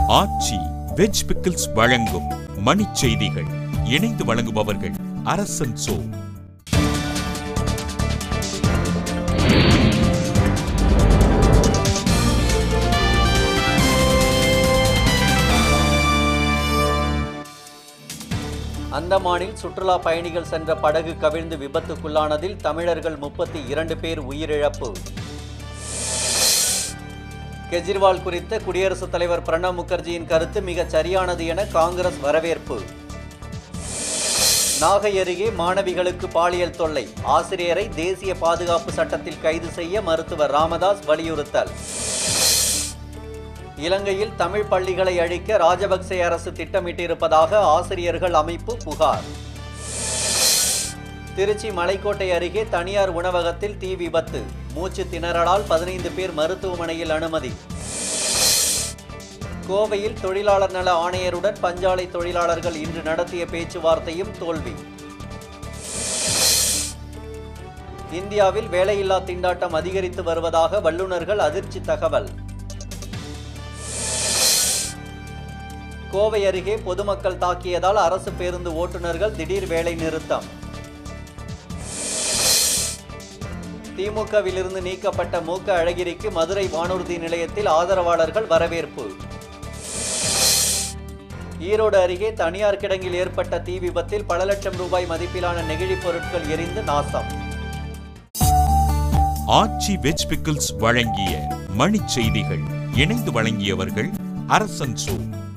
ஆச்சி veg pickles வழங்கும் மணிச் செய்திகள் இணைந்து வழங்குபவர்கள் அரசன் சோ அந்தமானில் சுற்றுலா பயணிகள் சென்ற படகு கவிழ்ந்து விபத்துக்குள்ளானதில் தமிழர்கள் முப்பத்தி இரண்டு பேர் உயிரிழப்பு கெஜ்ரிவால் குறித்த குடியரசுத் தலைவர் பிரணப் முகர்ஜியின் கருத்து மிகச் சரியானது என காங்கிரஸ் வரவேற்பு நாகை அருகே மாணவிகளுக்கு பாலியல் தொல்லை ஆசிரியரை தேசிய பாதுகாப்பு சட்டத்தில் கைது செய்ய மருத்துவர் ராமதாஸ் வலியுறுத்தல் இலங்கையில் தமிழ் பள்ளிகளை அழிக்க ராஜபக்சே அரசு திட்டமிட்டிருப்பதாக ஆசிரியர்கள் அமைப்பு புகார் திருச்சி மலைக்கோட்டை அருகே தனியார் உணவகத்தில் தீ விபத்து மூச்சு திணறலால் பதினைந்து பேர் மருத்துவமனையில் அனுமதி கோவையில் தொழிலாளர் நல ஆணையருடன் பஞ்சாலை தொழிலாளர்கள் இன்று நடத்திய பேச்சுவார்த்தையும் தோல்வி இந்தியாவில் வேலையில்லா திண்டாட்டம் அதிகரித்து வருவதாக வல்லுநர்கள் அதிர்ச்சி தகவல் கோவை அருகே பொதுமக்கள் தாக்கியதால் அரசு பேருந்து ஓட்டுநர்கள் திடீர் வேலை நிறுத்தம் திமுகவிலிருந்து நீக்கப்பட்ட மூக்க அழகிரிக்கு மதுரை வானூர்தி நிலையத்தில் ஆதரவாளர்கள் வரவேற்பு ஈரோடு அருகே தனியார் கிடங்கில் ஏற்பட்ட தீ விபத்தில் பல லட்சம் ரூபாய் மதிப்பிலான நெகிழிப் பொருட்கள் எரிந்து நாசம் ஆச்சி வெஜ் பிக்கிள்ஸ் வழங்கிய மணிச் செய்திகள் இணைந்து வழங்கியவர்கள் அரசன் சோ